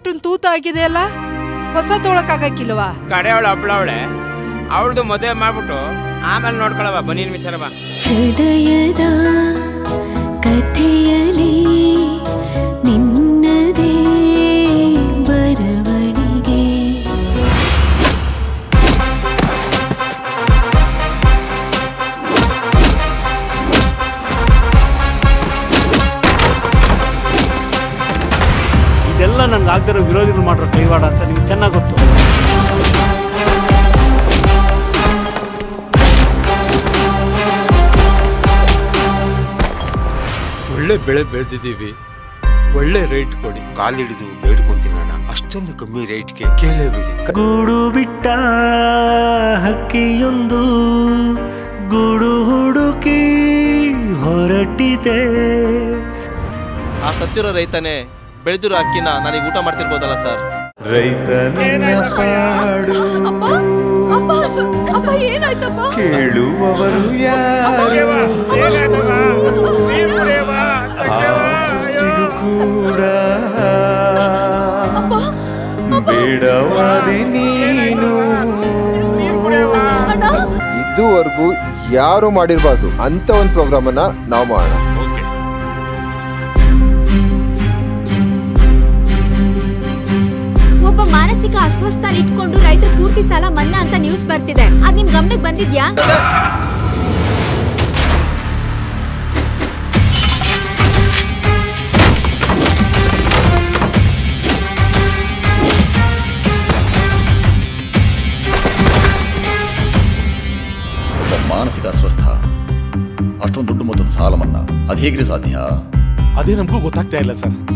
ಇಷ್ಟೊಂದು ತೂತ ಆಗಿದೆ ಅಲ್ಲ ಹೊಸ ತೊಗೊಳಕ್ಕಾಗಕ್ಕಿಲ್ವಾ ಕಡೆ ಅವಳು ಹಬ್ಳವಳೆ ಅವಳದು ಮದುವೆ ಮಾಡ್ಬಿಟ್ಟು ಆಮೇಲೆ ನೋಡ್ಕೊಳವ ಬನ್ನಿನ ವಿಚಾರ ಬಾ ಹೃದಯದ ಕಥೆಯಲಿ ನಿನ್ನದೇ ಬರವಣಿಗೆ ಇದೆಲ್ಲ ನನ್ಗೆ ಆಗ್ದಿರೋ ವಿರೋಧಿಗಳು ಮಾಡಿರೋ ಕೈವಾಡ ಅಂತ ನಿಮ್ಗೆ ಚೆನ್ನಾಗಿ ಗೊತ್ತು ಒಳ್ಳೆ ಬೆಳೆ ಬೆಳೆದಿದ್ದೀವಿ ಒಳ್ಳೆ ರೇಟ್ ಕೊಡಿ ಕಾಲಿಡಿದು ಬೇಡ್ಕೊಂತೀನಣ್ಣ ಅಷ್ಟೊಂದು ಕಮ್ಮಿ ರೇಟ್ಗೆ ಕೇಳಬೇಡಿ ಗೂಡು ಬಿಟ್ಟ ಹಕ್ಕಿಯೊಂದು ಗೂಡು ಹುಡುಕಿ ಹೊರಟಿದೆ ಆ ಸತ್ತಿರೋ ರೈತನೇ ಬೆಳೆದಿರೋ ಅಕ್ಕಿನ ನನಗೆ ಊಟ ಮಾಡ್ತಿರ್ಬೋದಲ್ಲ ಸರ್ ರೈತನ ಪಾಡು ಕೇಳುವವರು ಯಾರು ಆ ಸೃಷ್ಟಿಗೂ ಕೂಡ ಬೇಡವಾದೆ ನೀನು ಇದುವರೆಗೂ ಯಾರು ಮಾಡಿರ್ಬಾರ್ದು ಅಂತ ಒಂದು ಪ್ರೋಗ್ರಾಮ್ ಅನ್ನ ನಾವು ಮಾಡೋಣ ಒಬ್ಬ ಮಾನಸಿಕ ಅಸ್ವಸ್ಥ ಇಟ್ಕೊಂಡು ರೈತರ ಪೂರ್ತಿ ಸಾಲ ಮನ್ನಾ ಅಂತ ನ್ಯೂಸ್ ಬರ್ತಿದೆ ಅದ್ ನಿಮ್ ಗಮನಕ್ಕೆ ಬಂದಿದ್ಯಾ ಒಬ್ಬ ಮಾನಸಿಕ ಅಸ್ವಸ್ಥ ಅಷ್ಟೊಂದು ದೊಡ್ಡ ಮೊತ್ತದ ಸಾಲ ಮನ್ನಾ ಅದು ಹೇಗ್ರಿ ಸಾಧ್ಯ ಅದೇ ನಮಗೂ ಗೊತ್ತಾಗ್ತಾ ಇಲ್ಲ ಸರ್